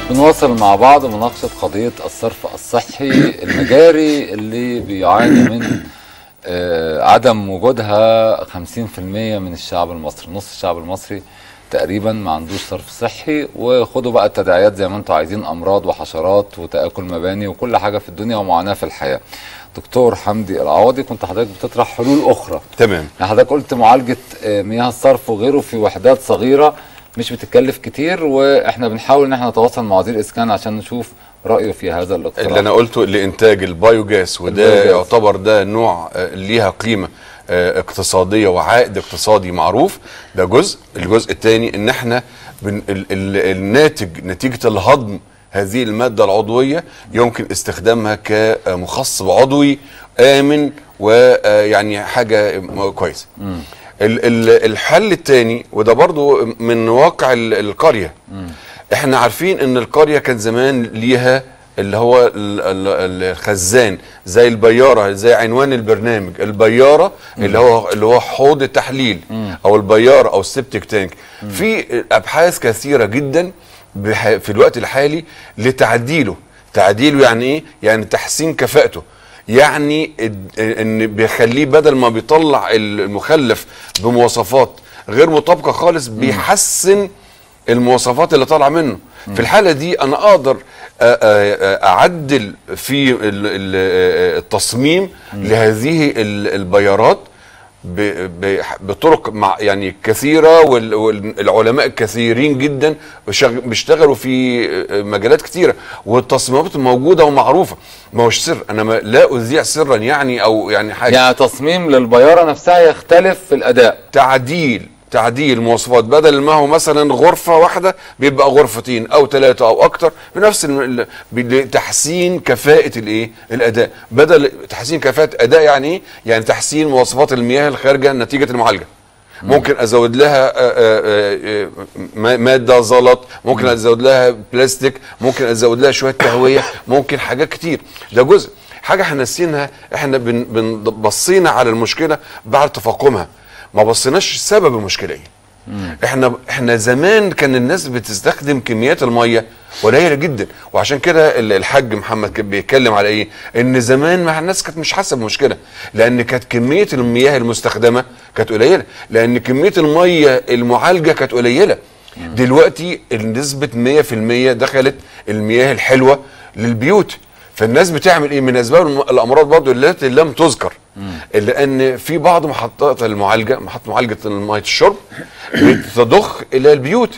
بنواصل مع بعض مناقشة قضية الصرف الصحي المجاري اللي بيعاني من آه، عدم وجودها 50% من الشعب المصري نص الشعب المصري تقريبا ما عندوش صرف صحي وخدوا بقى التداعيات زي ما انتم عايزين امراض وحشرات وتاكل مباني وكل حاجه في الدنيا ومعاناه في الحياه دكتور حمدي العوضي كنت حضرتك بتطرح حلول اخرى تمام يعني حضرتك قلت معالجه آه، مياه الصرف وغيره في وحدات صغيره مش بتكلف كتير واحنا بنحاول ان احنا نتواصل مع وزير الاسكان عشان نشوف رايه في هذا الاقتراح اللي انا قلته لانتاج البايوجاس وده البايوجاس. يعتبر ده نوع آه، ليها قيمه آه، اقتصاديه وعائد اقتصادي معروف ده جزء الجزء الثاني ان احنا بن ال ال الناتج نتيجه الهضم هذه الماده العضويه يمكن استخدامها كمخصب عضوي امن ويعني حاجه م- كويسه ال- ال- الحل الثاني وده برضو من واقع ال- القريه احنا عارفين ان القريه كان زمان ليها اللي هو ال- ال- الخزان زي البياره زي عنوان البرنامج البياره اللي هو اللي هو حوض التحليل او البياره او السبتيك تانك في ابحاث كثيره جدا بح- في الوقت الحالي لتعديله تعديله يعني ايه يعني تحسين كفاءته يعني اد- ان بيخليه بدل ما بيطلع المخلف بمواصفات غير مطابقه خالص بيحسن المواصفات اللي طالعه منه في الحاله دي انا اقدر أ- أ- أ- اعدل في ال- ال- التصميم لهذه ال- البيارات ب- ب- بطرق مع يعني كثيره وال- والعلماء كثيرين جدا بيشغ- بيشتغلوا في مجالات كثيره والتصميمات موجوده ومعروفه ما هوش سر انا ما لا اذيع سرا يعني او يعني حاجه يعني تصميم للبياره نفسها يختلف في الاداء تعديل تعديل مواصفات بدل ما هو مثلا غرفه واحده بيبقى غرفتين او ثلاثه او اكتر بنفس الم- ال- لتحسين كفاءه الايه الاداء بدل تحسين كفاءه اداء يعني ايه يعني تحسين مواصفات المياه الخارجه نتيجه المعالجه ممكن ازود لها آه، آه، آه، ما- ماده زلط ممكن ازود لها بلاستيك ممكن ازود لها شويه تهويه ممكن حاجات كتير ده جزء حاجه احنا ناسينها احنا بن بن بصينا على المشكله بعد تفاقمها ما بصيناش سبب المشكله ايه احنا احنا زمان كان الناس بتستخدم كميات الميه قليله جدا وعشان كده ال- الحاج محمد كان بيتكلم على ايه ان زمان ما الناس كانت مش حاسه بمشكله لان كانت كميه المياه المستخدمه كانت قليله لان كميه الميه المعالجه كانت قليله دلوقتي نسبه 100% دخلت المياه الحلوه للبيوت فالناس بتعمل ايه من اسباب الم- الامراض برضو التي لم تذكر لان في بعض محطات المعالجه محطه معالجه ميه الشرب بتضخ الى البيوت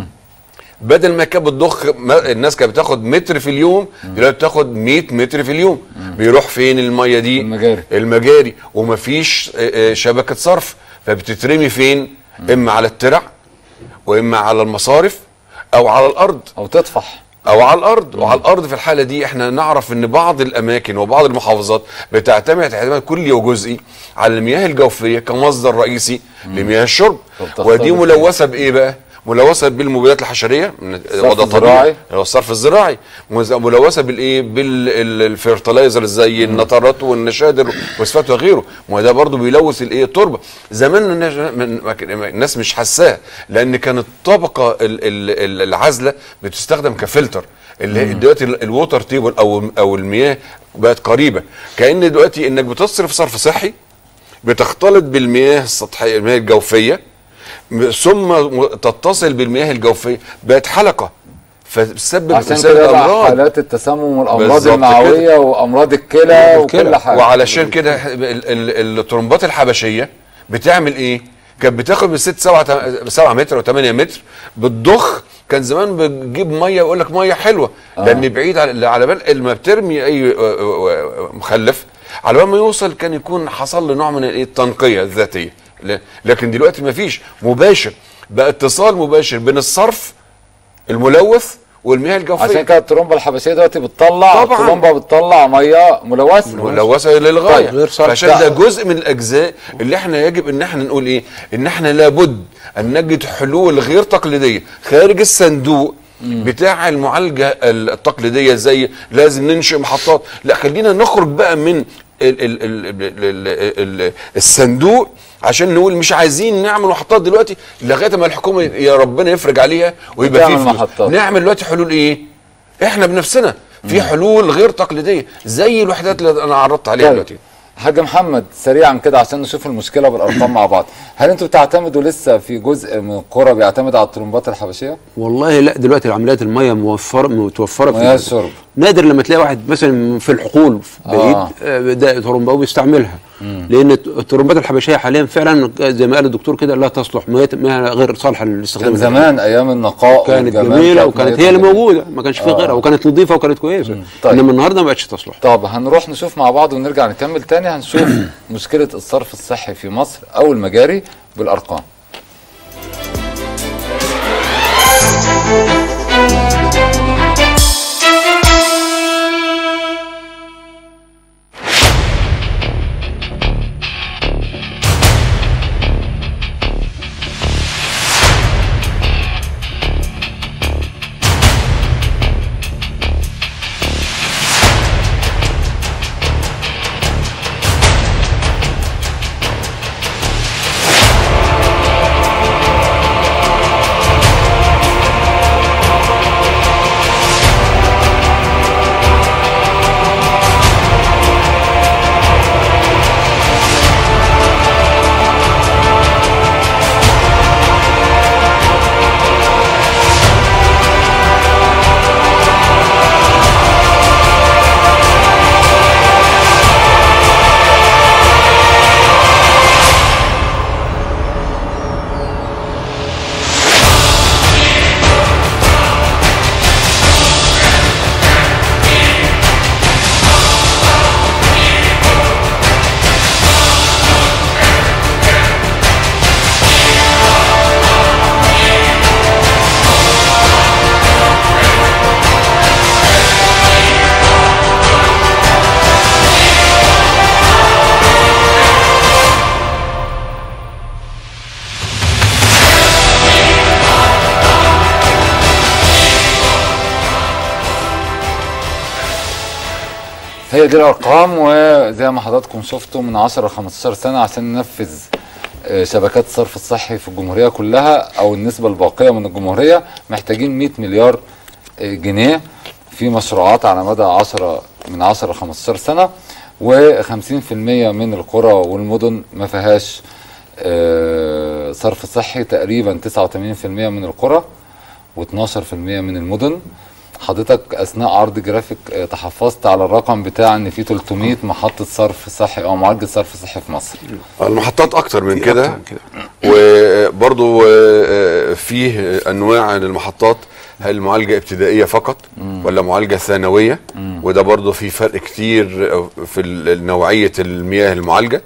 بدل ما كانت بتضخ ما- الناس كانت بتاخد متر في اليوم دلوقتي بتاخد 100 متر في اليوم بيروح فين الميه دي المجاري. المجاري ومفيش آه، آه، شبكه صرف فبتترمي فين اما على الترع واما على المصارف او على الارض او تطفح او على الارض وعلى الارض في الحاله دي احنا نعرف ان بعض الاماكن وبعض المحافظات بتعتمد اعتماد كلي وجزئي على المياه الجوفيه كمصدر رئيسي لمياه الشرب فبتختلط ودي فيه. ملوثه بايه بقى ملوثه بالمبيدات الحشريه من وده الزراعي. طبيعي اللي هو الصرف الزراعي مز- ملوثه بالايه بالفيرتلايزر زي النترات والنشادر والفوسفات وغيره ما ده برضه بيلوث الايه التربه زمان الناس- من- ما كان- الناس مش حساها لان كانت الطبقه ال- ال- ال- العازله بتستخدم كفلتر اللي هي دلوقتي ال- الووتر تيبل او او المياه بقت قريبه كان دلوقتي انك بتصرف صرف صحي بتختلط بالمياه السطحيه المياه الجوفيه م- ثم م- تتصل بالمياه الجوفيه بقت حلقه فتسبب عشان تسبب كده بقى امراض حالات التسمم والامراض بالظبط المعويه كده. وامراض الكلى وكل حاجه وعلشان كده ال- ال- الطرمبات الحبشيه بتعمل ايه؟ كانت بتاخد من 6 7 7 متر و8 متر بتضخ كان زمان بتجيب ميه يقول لك ميه حلوه آه. لان بعيد على على بال ما بترمي اي آه، آه، مخلف على بال ما يوصل كان يكون حصل له نوع من الإيه؟ التنقيه الذاتيه ل- لكن دلوقتي ما فيش مباشر بقى اتصال مباشر بين الصرف الملوث والمياه الجوفيه عشان كده الترومبه الحبشيه دلوقتي بتطلع طبعاً. الترومبه بتطلع ميه ملوثه ملوثه للغايه طيب، غير صالح. فعشان ده جزء من الاجزاء اللي احنا يجب ان احنا نقول ايه ان احنا لابد ان نجد حلول غير تقليديه خارج الصندوق بتاع المعالجه التقليديه زي لازم ننشئ محطات لا خلينا نخرج بقى من ال ال ال ال ال ال الصندوق عشان نقول مش عايزين نعمل محطات دلوقتي لغايه ما الحكومه يا ربنا يفرج عليها ويبقى وتعمل فيه فلوس محطات. نعمل دلوقتي حلول ايه احنا بنفسنا في حلول غير تقليديه زي الوحدات اللي انا عرضت عليها طيب. دلوقتي حاج محمد سريعا كده عشان نشوف المشكله بالارقام مع بعض هل انتوا بتعتمدوا لسه في جزء من القرى بيعتمد على الطرمبات الحبشيه والله لا دلوقتي العمليات الميه موفره متوفره مياه الشرب. نادر لما تلاقي واحد مثلا في الحقول بعيد آه. آه. ده طرمبه وبيستعملها لان الت- الطرمبات الحبشيه حاليا فعلا زي ما قال الدكتور كده لا تصلح مياه مياه غير صالحه للاستخدام كان زمان ايام النقاء كانت والجمال جميله وكانت ميتها هي اللي جميلة. موجوده ما كانش في آه. غيرها وكانت نظيفه وكانت كويسه طيب. انما النهارده ما بقتش تصلح طب هنروح نشوف مع بعض ونرجع نكمل تاني هنشوف مشكله الصرف الصحي في مصر او المجاري بالارقام هي دي الارقام وزي ما حضراتكم شفتوا من 10 ل 15 سنه عشان ننفذ آه، شبكات الصرف الصحي في الجمهوريه كلها او النسبه الباقيه من الجمهوريه محتاجين 100 مليار آه، جنيه في مشروعات على مدى 10 من 10 ل 15 سنه و50% من القرى والمدن ما فيهاش آه، صرف صحي تقريبا 89% من القرى و12% من المدن حضرتك اثناء عرض جرافيك آه، تحفظت على الرقم بتاع ان في 300 محطه صرف صحي او معالجه صرف صحي في مصر المحطات اكتر من في كده أكتر من كده. وبرضو آه، فيه انواع للمحطات هل معالجه ابتدائيه فقط ولا معالجه ثانويه وده برضو في فرق كتير في ال- نوعيه المياه المعالجه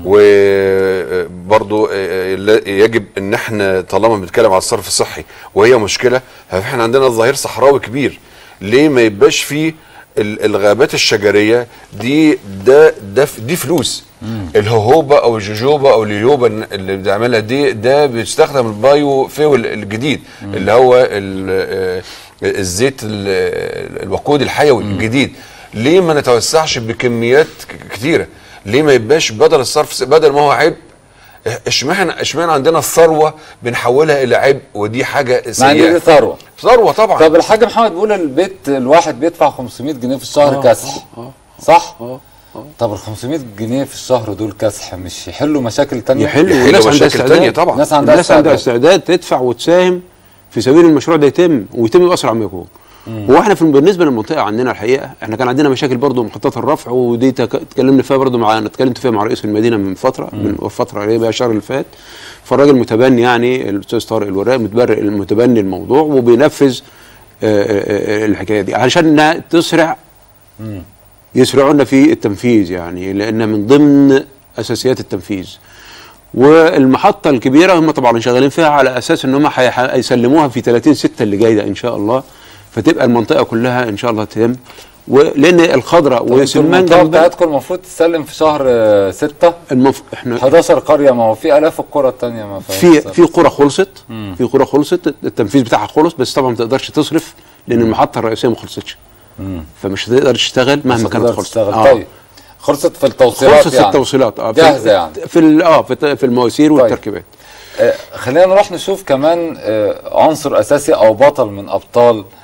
وبرضو آه، لا- يجب ان احنا طالما بنتكلم على الصرف الصحي وهي مشكله فاحنا عندنا ظهير صحراوي كبير ليه ما يبقاش فيه ال- الغابات الشجريه دي ده ده ف- دي فلوس الهوهوبا او الجوجوبا او اليوبا اللي بنعملها دي ده بيستخدم البايو فيول الجديد اللي هو ال- آه، الزيت ال- الوقود الحيوي الجديد ليه ما نتوسعش بكميات ك- كتيره ليه ما يبقاش بدل الصرف بدل ما هو عبء اشمعنى اشمعنى عندنا الثروه بنحولها الى عبء ودي حاجه مع ان دي سيئه ثروه ثروه طبعا طب الحاج محمد بيقول البيت الواحد بيدفع 500 جنيه في الشهر كسح صح؟ طب ال 500 جنيه في الشهر دول كسح مش يحلوا مشاكل تانية؟ يحلوا يحلوا والناس عندها مشاكل استعداد تانية طبعا. الناس عندها الناس عندها استعداد. استعداد تدفع وتساهم في سبيل المشروع ده يتم ويتم باسرع ما يكون هو احنا في بالنسبه للمنطقه عندنا الحقيقه احنا كان عندنا مشاكل برضه محطات الرفع ودي تك- اتكلمنا فيها برضه مع انا اتكلمت فيها مع رئيس المدينه من فتره من فتره قريبه الشهر اللي فات فالراجل متبني يعني الاستاذ طارق الوراق متبرئ متبني الموضوع وبينفذ آه، آه، آه، الحكايه دي علشان انها تسرع يسرعونا في التنفيذ يعني لان من ضمن اساسيات التنفيذ والمحطه الكبيره هم طبعا شغالين فيها على اساس ان هم هيح- هيسلموها في 30 6 اللي جاي ده ان شاء الله فتبقى المنطقه كلها ان شاء الله تتم ولان الخضراء وسمان وسمان المنطقه جنبها بتاعتكم المفروض تسلم في شهر 6 المف... احنا 11 قريه ما هو في الاف القرى التانية ما فيهاش في صرف. في قرى خلصت في قرى خلصت التنفيذ بتاعها خلص بس طبعا ما تقدرش تصرف لان المحطه الرئيسيه ما خلصتش فمش هتقدر تشتغل مهما مش كانت هتقدر خلصت تشتغل آه. طيب خلصت في التوصيلات خلصت يعني في التوصيلات اه في- جاهزه يعني في ال- اه في في المواسير والتركيبات آه، خلينا نروح نشوف كمان آه، عنصر اساسي او بطل من ابطال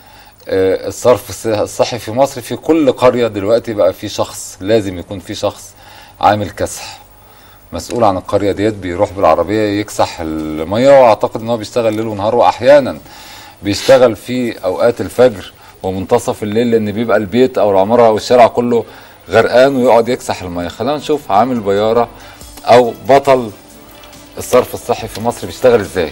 آه، الصرف الص- الصحي في مصر في كل قريه دلوقتي بقى في شخص لازم يكون في شخص عامل كسح مسؤول عن القريه ديت بيروح بالعربيه يكسح الميه واعتقد ان هو بيشتغل ليل ونهار واحيانا بيشتغل في اوقات الفجر ومنتصف الليل لان بيبقى البيت او العماره او الشارع كله غرقان ويقعد يكسح الميه خلينا نشوف عامل بياره او بطل الصرف الصحي في مصر بيشتغل ازاي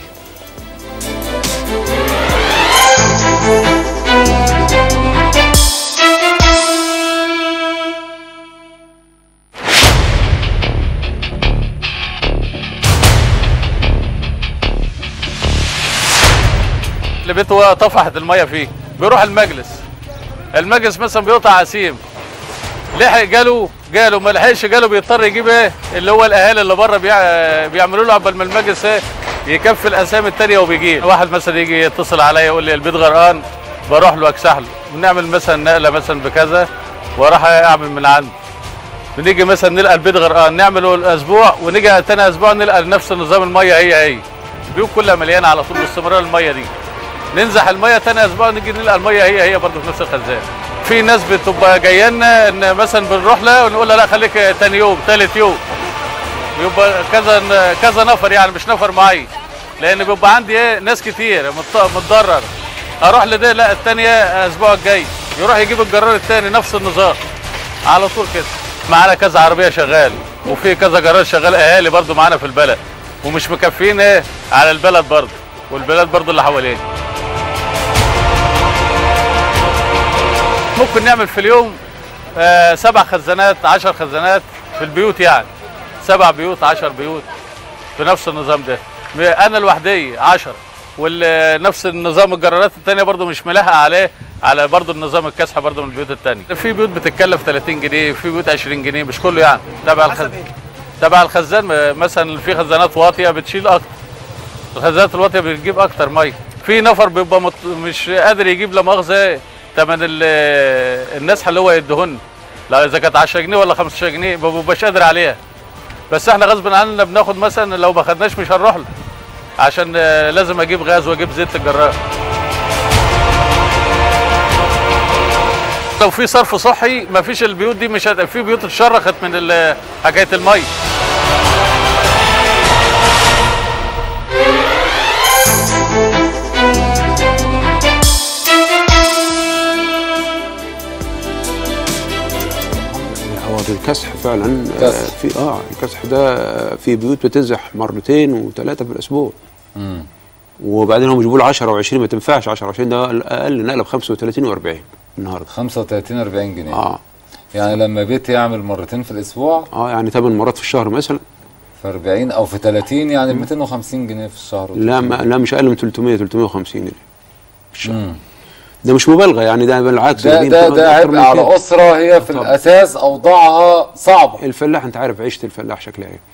اللي بيته طفحت الميه فيه بيروح المجلس المجلس مثلا بيقطع عسيم لحق جاله جاله ما لحقش جاله بيضطر يجيب ايه اللي هو الاهالي اللي بره بيع... بيعملوا له قبل ما المجلس ايه يكفي الاسامي التانيه وبيجي واحد مثلا يجي يتصل عليا يقول لي البيت غرقان بروح له اكسح له ونعمل مثلا نقله مثلا بكذا واروح اعمل من عندي بنيجي مثلا نلقى البيت غرقان نعمله اسبوع ونيجي تاني اسبوع نلقى نفس نظام الميه هي هي البيوت كلها مليانه على طول باستمرار الميه دي ننزح الميه تاني اسبوع نيجي نلقى الميه هي هي برضه في نفس الخزان في ناس بتبقى جايه لنا ان مثلا بنروح لها ونقول لها لا خليك تاني يوم تالت يوم بيبقى كذا كذا نفر يعني مش نفر معين لان بيبقى عندي ايه ناس كتير مت- متضرر اروح لده لا الثانيه الاسبوع الجاي يروح يجيب الجرار الثاني نفس النظام على طول كده معانا كذا عربيه شغال وفي كذا جرار شغال اهالي برضو معانا في البلد ومش مكفيين ايه على البلد برضو والبلاد برضو اللي حوالينا ممكن نعمل في اليوم آه سبع خزانات عشر خزانات في البيوت يعني سبع بيوت عشر بيوت بنفس النظام ده م- انا لوحدي عشر ونفس النظام الجرارات التانية برضو مش ملاحق عليه على برضو النظام الكسح برضو من البيوت التانية في بيوت بتتكلف 30 جنيه في بيوت 20 جنيه مش كله يعني تبع الخزان تبع الخزان م- مثلا في خزانات واطية بتشيل اكتر الخزانات الواطيه بتجيب اكتر ميه في نفر بيبقى مط... مش قادر يجيب لا مؤاخذه ثمن ال- النسحه اللي هو يدهن لا اذا كانت 10 جنيه ولا 15 جنيه ما بيبقاش قادر عليها بس احنا غصب عننا بناخد مثلا لو ما خدناش مش هنروح له عشان آه، لازم اجيب غاز واجيب زيت للجرار لو في صرف صحي ما فيش البيوت دي مش هت... في بيوت اتشرخت من ال- حكايه الميه هو الكسح فعلا آه، كسح. في اه الكسح ده آه، في بيوت بتنزح مرتين وثلاثه في الاسبوع مم. وبعدين هم بيجيبوا له 10 و20 ما تنفعش 10 و20 ده اقل نقله ب 35 و40 النهارده 35 40 جنيه اه يعني لما بيت يعمل مرتين في الاسبوع اه يعني 8 مرات في الشهر مثلا في 40 او في 30 يعني 250 جنيه في الشهر لا ما لا مش اقل من 300 350 جنيه مم. ده مش مبالغه يعني ده بالعكس ده دي ده يمكن ده أكتر من عبء كده. على اسره هي في طبعا. الاساس اوضاعها صعبه الفلاح انت عارف عيشه الفلاح شكلها ايه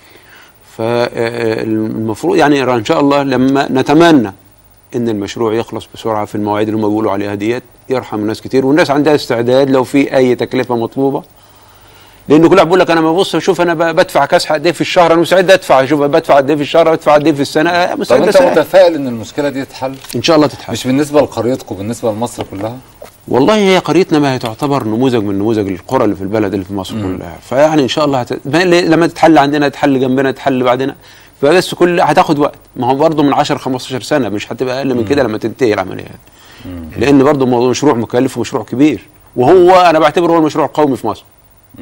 فالمفروض يعني ان شاء الله لما نتمنى ان المشروع يخلص بسرعه في المواعيد اللي هم بيقولوا عليها ديت يرحم الناس كتير والناس عندها استعداد لو في اي تكلفه مطلوبه لان كل واحد بيقول لك انا ببص اشوف انا ب- بدفع كسح قد ايه في الشهر انا مستعد ادفع اشوف بدفع قد ايه في الشهر بدفع قد ايه في السنه آه، طب مستعد انت أساعد. متفائل ان المشكله دي تتحل ان شاء الله تتحل مش بالنسبه لقريتكم بالنسبه لمصر كلها والله هي قريتنا ما هي تعتبر نموذج من نموذج القرى اللي في البلد اللي في مصر كلها فيعني ان شاء الله هت... ما- لما تتحل عندنا تحل جنبنا تحل بعدنا فبس كل هتاخد وقت ما هو برضه من 10 15 سنه مش هتبقى اقل من كده لما تنتهي العمليه لان برضه موضوع مشروع مكلف ومشروع كبير وهو انا بعتبره هو المشروع القومي في مصر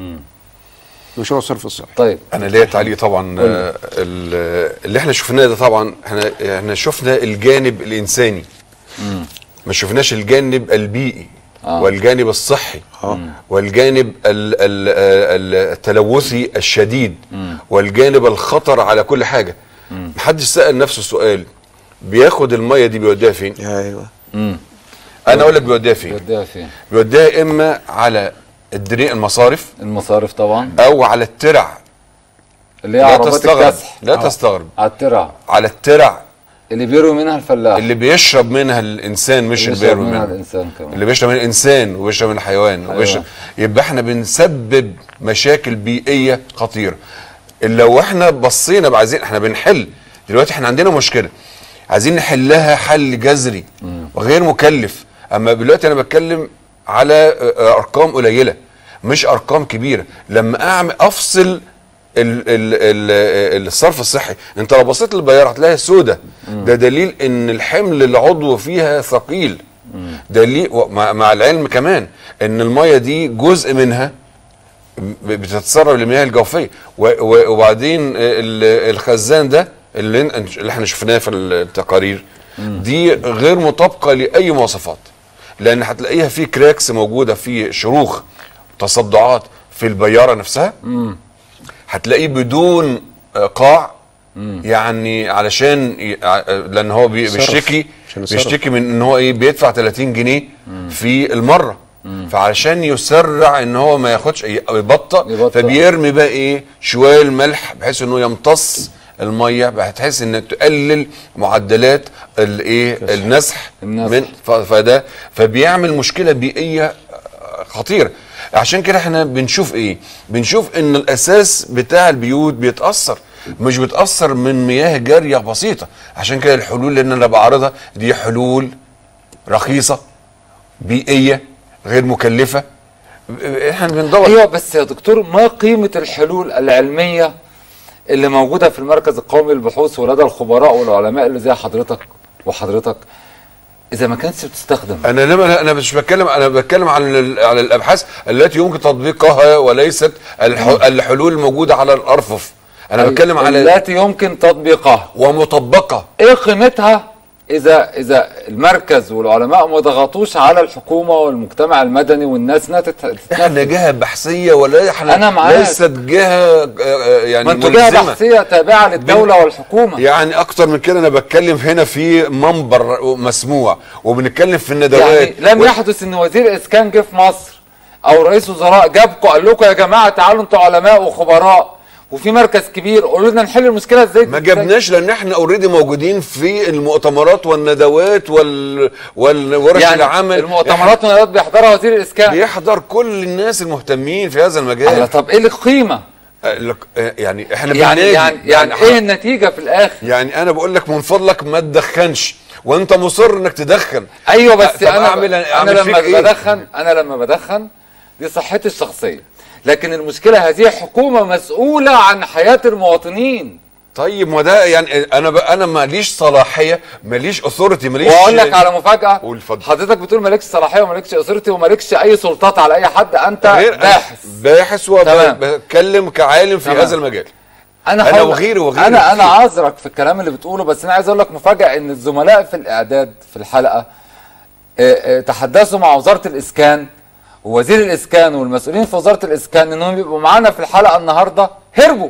مشروع الصرف الصحي طيب انا ليا تعليق طبعا آه، ال- اللي احنا شفناه ده طبعا احنا احنا شفنا الجانب الانساني ما شفناش الجانب البيئي آه. والجانب الصحي والجانب ال- ال- ال- التلوثي الشديد والجانب الخطر على كل حاجه محدش سأل نفسه السؤال بياخد الميه دي بيوديها فين ايوه امم انا اقول لك بيوديها فين يوديها فين بيوديها اما على الدريق المصارف المصارف طبعا او على الترع اللي هي لا عربات تستغرب الكسح لا تستغرب على الترع على الترع اللي بيروي منها الفلاح اللي بيشرب منها الانسان مش اللي اللي بيشرب بيروي منها منها الانسان كمان اللي بيشرب من الانسان وبيشرب من الحيوان وبيشرب يبقى احنا بنسبب مشاكل بيئيه خطيره لو احنا بصينا بقى عايزين احنا بنحل دلوقتي احنا عندنا مشكله عايزين نحلها حل جذري وغير مكلف اما دلوقتي انا بتكلم على آه، ارقام قليله مش ارقام كبيره لما اعمل افصل ال ال ال الصرف الصحي انت لو بصيت للبيار هتلاقيها سودة ده دليل ان الحمل العضو فيها ثقيل دليل مع, مع العلم كمان ان الميه دي جزء منها ب- بتتسرب للمياه الجوفيه و- و- وبعدين ال- الخزان ده اللي ن- اللي احنا شفناه في التقارير دي غير مطابقه لاي مواصفات لان هتلاقيها في كراكس موجوده في شروخ تصدعات في البياره نفسها هتلاقيه بدون آه، قاع يعني علشان ي- ع- لان هو بي- صرف. بيشتكي عشان الصرف. بيشتكي من ان هو ايه بيدفع 30 جنيه في المره فعلشان يسرع ان هو ما ياخدش ي- أو يبطأ يبطأ. فبيرمي بقى ايه شويه الملح بحيث انه يمتص الميه بحيث ان تقلل معدلات الايه النسح النسح. من ف- فده فبيعمل مشكله بيئيه خطيره عشان كده احنا بنشوف ايه بنشوف ان الاساس بتاع البيوت بيتاثر مش بيتاثر من مياه جاريه بسيطه عشان كده الحلول اللي انا بعرضها دي حلول رخيصه بيئيه غير مكلفه احنا بندور ايوه بس يا دكتور ما قيمه الحلول العلميه اللي موجوده في المركز القومي للبحوث ولدى الخبراء والعلماء اللي زي حضرتك وحضرتك اذا ما كانتش بتستخدم انا لما انا مش بتكلم انا بتكلم عن ال- على الابحاث التي يمكن تطبيقها وليست الح- الحلول الموجوده على الارفف انا بتكلم على التي يمكن تطبيقها ومطبقه ايه قيمتها اذا اذا المركز والعلماء ما ضغطوش على الحكومه والمجتمع المدني والناس انها تت- احنا تتنفذ جهه بحثيه ولا احنا أنا معاك. ليست جهه آه، آه، يعني ما انتوا جهه ملزمة. بحثيه تابعه للدوله والحكومه يعني اكتر من كده انا بتكلم هنا في منبر مسموع وبنتكلم في الندوات يعني لم و- يحدث ان وزير اسكان جه في مصر او رئيس وزراء جابكم قال لكم يا جماعه تعالوا انتوا علماء وخبراء وفي مركز كبير قولوا لنا نحل المشكله ازاي ما جابناش لان احنا اوريدي موجودين في المؤتمرات والندوات وال والورش يعني العمل المؤتمرات والندوات بيحضرها وزير الاسكان بيحضر كل الناس المهتمين في هذا الله المجال طب ايه القيمه آه، لك- آه، يعني احنا يعني بننادي. يعني يعني ايه النتيجه في الاخر يعني انا بقول لك من فضلك ما تدخنش وانت مصر انك تدخن ايوه بس طب انا أعمل- انا أعمل لما فيك إيه؟ بدخن انا لما بدخن دي صحتي الشخصيه لكن المشكله هذه حكومه مسؤوله عن حياه المواطنين طيب ما ده يعني انا ب... انا ماليش صلاحيه ماليش اثورتي ماليش واقول لك على مفاجاه قول اتفضل. حضرتك بتقول مالكش صلاحيه ومالكش اثورتي ومالكش اي سلطات على اي حد انت غير باحث باحث تمام. وبتكلم كعالم في تمام. هذا المجال انا أنا حاول- وغيري وغيري انا انا كتير. عذرك في الكلام اللي بتقوله بس انا عايز اقول لك مفاجاه ان الزملاء في الاعداد في الحلقه آه، آه، تحدثوا مع وزاره الاسكان ووزير الاسكان والمسؤولين في وزاره الاسكان انهم يبقوا معانا في الحلقه النهارده هربوا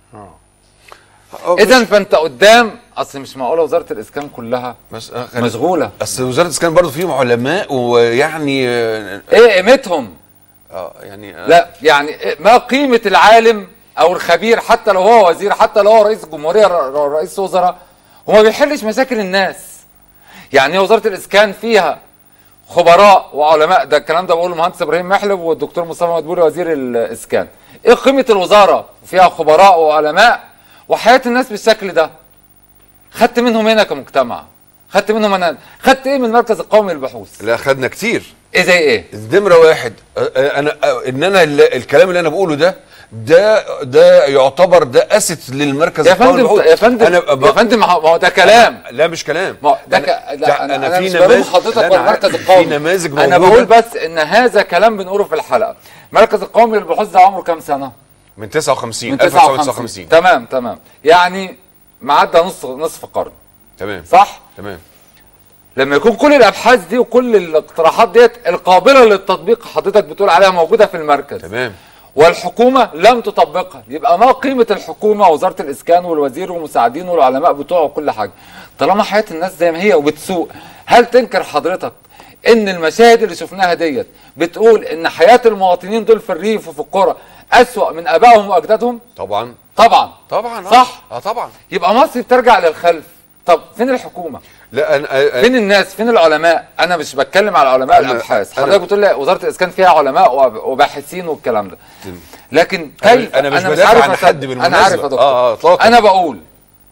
اذا فانت قدام اصل مش معقوله وزاره الاسكان كلها بس آه، خلي- مشغوله اصل وزاره الاسكان برضه فيهم علماء ويعني اه ايه قيمتهم آه، يعني آه، لا يعني إيه- ما قيمه العالم او الخبير حتى لو هو وزير حتى لو هو رئيس جمهوريه ر- ر- رئيس وزراء هو ما بيحلش مشاكل الناس يعني هي وزاره الاسكان فيها خبراء وعلماء ده الكلام ده بقوله المهندس ابراهيم محلب والدكتور مصطفى مدبولي وزير الاسكان ايه قيمه الوزاره فيها خبراء وعلماء وحياه الناس بالشكل ده خدت منهم هنا كمجتمع خدت منهم انا خدت ايه من المركز القومي للبحوث لا خدنا كتير ايه زي ايه نمرة واحد آه، آه، انا آه، ان انا ال- الكلام اللي انا بقوله ده ده ده يعتبر ده اسيت للمركز يا القومي فندم للبحوث. يا فندم انا ب- يا فندم ما هو ما هو ده كلام لا مش كلام ما هو ده أنا- ك... لا انا, أنا, في مش بلوم نماذج- حضرتك لا، أنا والمركز عارف. القومي في نماذج انا موجودة. بقول بس ان هذا كلام بنقوله في الحلقه المركز القومي للبحوث ده عمره كام سنه من 59 من 1959 تمام تمام يعني معدى نص نصف قرن تمام صح تمام لما يكون كل الابحاث دي وكل الاقتراحات ديت القابله للتطبيق حضرتك بتقول عليها موجوده في المركز تمام والحكومه لم تطبقها يبقى ما قيمه الحكومه ووزاره الاسكان والوزير والمساعدين والعلماء بتوعه وكل حاجه طالما حياه الناس زي ما هي وبتسوق هل تنكر حضرتك ان المشاهد اللي شفناها ديت بتقول ان حياه المواطنين دول في الريف وفي القرى اسوا من ابائهم واجدادهم طبعا طبعا طبعا آه. صح. اه طبعا يبقى مصر بترجع للخلف طب فين الحكومه لا انا آه، آه، فين الناس فين العلماء انا مش بتكلم على علماء أنا- الابحاث أنا- حضرتك بتقول لي وزاره الاسكان فيها علماء وب- وباحثين والكلام ده لكن أنا- كيف أنا مش بدافع عارف عن أصدق. حد انا بالمناسبة. عارف يا دكتور آه، آه، إطلاقاً. انا بقول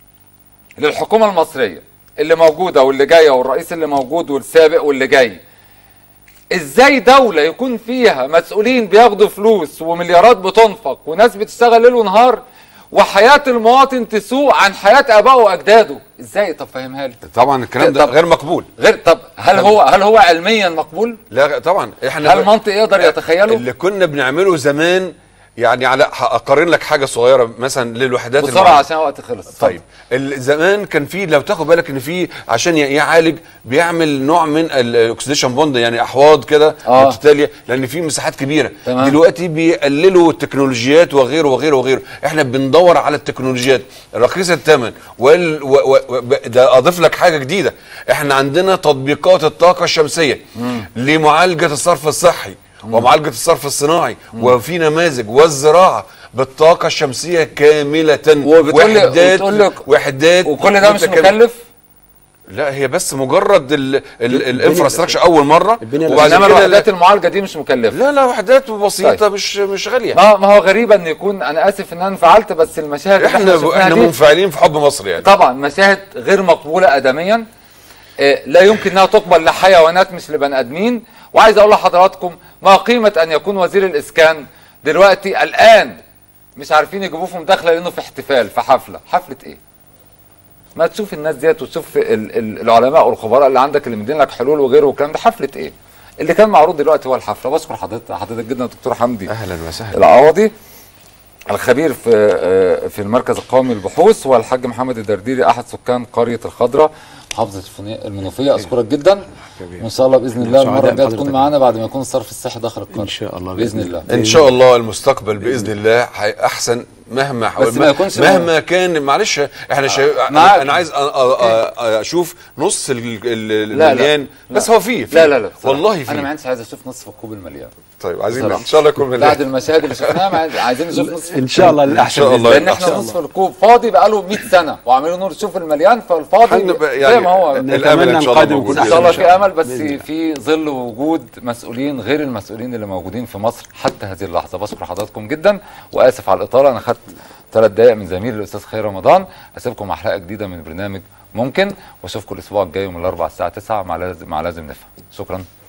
للحكومه المصريه اللي موجوده واللي جايه والرئيس اللي موجود والسابق واللي جاي ازاي دولة يكون فيها مسؤولين بياخدوا فلوس ومليارات بتنفق وناس بتشتغل ليل ونهار وحياة المواطن تسوء عن حياة ابائه واجداده ازاي طب فهمها لي طبعا الكلام ده طب- غير مقبول غير طب هل هو هل هو علميا مقبول لا طبعا احنا هل منطق يقدر يتخيله اللي كنا بنعمله زمان يعني على اقارن لك حاجه صغيره مثلا للوحدات بسرعة المعالجة. عشان وقت خلص طيب ال- زمان كان في لو تاخد بالك ان في عشان ي- يعالج بيعمل نوع من الاكسديشن بوند يعني احواض كده آه. متتاليه لان في مساحات كبيره تمام. دلوقتي بيقللوا التكنولوجيات وغيره وغيره وغيره احنا بندور على التكنولوجيات رخيصه الثمن وال و و و ب- ده اضيف لك حاجه جديده احنا عندنا تطبيقات الطاقه الشمسيه لمعالجه الصرف الصحي ومعالجه الصرف الصناعي وفي نماذج والزراعه بالطاقه الشمسيه كامله وبتقول لي- وحدات وبتقول لك- وحدات وكل ده مش متكاملة. مكلف لا هي بس مجرد الانفراستراكشر اول مره البنية وبعد انما كده الوحدات لا, المعالجة دي مش مكلفة لا لا وحدات بسيطه طيب. مش مش غاليه ما ما هو غريب ان يكون انا اسف ان انا انفعلت بس المشاهد اللي احنا شفناها احنا دي منفعلين في حب مصر يعني طبعا مشاهد غير مقبوله ادميا آه، لا يمكن انها تقبل لحيوانات مش لبني ادمين وعايز اقول لحضراتكم ما قيمه ان يكون وزير الاسكان دلوقتي الان مش عارفين يجيبوه في مداخله لانه في احتفال في حفله حفله ايه ما تشوف الناس ديت وتشوف ال- ال- العلماء والخبراء اللي عندك اللي مدين لك حلول وغيره والكلام ده حفله ايه اللي كان معروض دلوقتي هو الحفله بشكر حضرتك حضرتك جدا يا دكتور حمدي اهلا وسهلا العوضي الخبير في آه، في المركز القومي للبحوث والحاج محمد الدرديري احد سكان قريه الخضراء محافظه الفني- المنوفيه اشكرك جدا وان شاء الله باذن الله سعداء المره الجايه بحضرتك. تكون معانا بعد ما يكون الصرف الصحي داخل القريه إن شاء الله باذن بإذن الله ان شاء الله المستقبل باذن الله هي احسن مهما حاول بس ما يكونش مهما كان معلش احنا شا... معاك. انا, أنا عايز أ... أ... أ... اشوف نص ال- ال- لا لا المليان بس هو فيه فيه. لا لا لا بصراحة. والله فيه انا ما عنديش عايز اشوف نصف الكوب المليان طيب عايزين بصراحة. ان شاء الله يكون مليان بعد المشاهد اللي شفناها ما عايز- عايزين نشوف نصف ان شاء الله الاحسن إن شاء الله. بإذن لان احنا نصف الكوب فاضي بقاله 100 سنه وعاملين نور تشوف المليان فالفاضي هنبقى زي ما هو الامل نتمنى ان شاء الله القادم موجود يكون ان شاء الله إن في شاء امل الله. بس بإذن الله. في ظل وجود مسؤولين غير المسؤولين اللي موجودين في مصر حتى هذه اللحظه بشكر حضراتكم جدا واسف على الاطاله انا خدت ثلاث دقائق من زميلي الاستاذ خير رمضان اسيبكم مع حلقه جديده من برنامج ممكن واشوفكم الاسبوع الجاي يوم الاربعاء الساعه 9 مع لازم مع لازم نفهم شكرا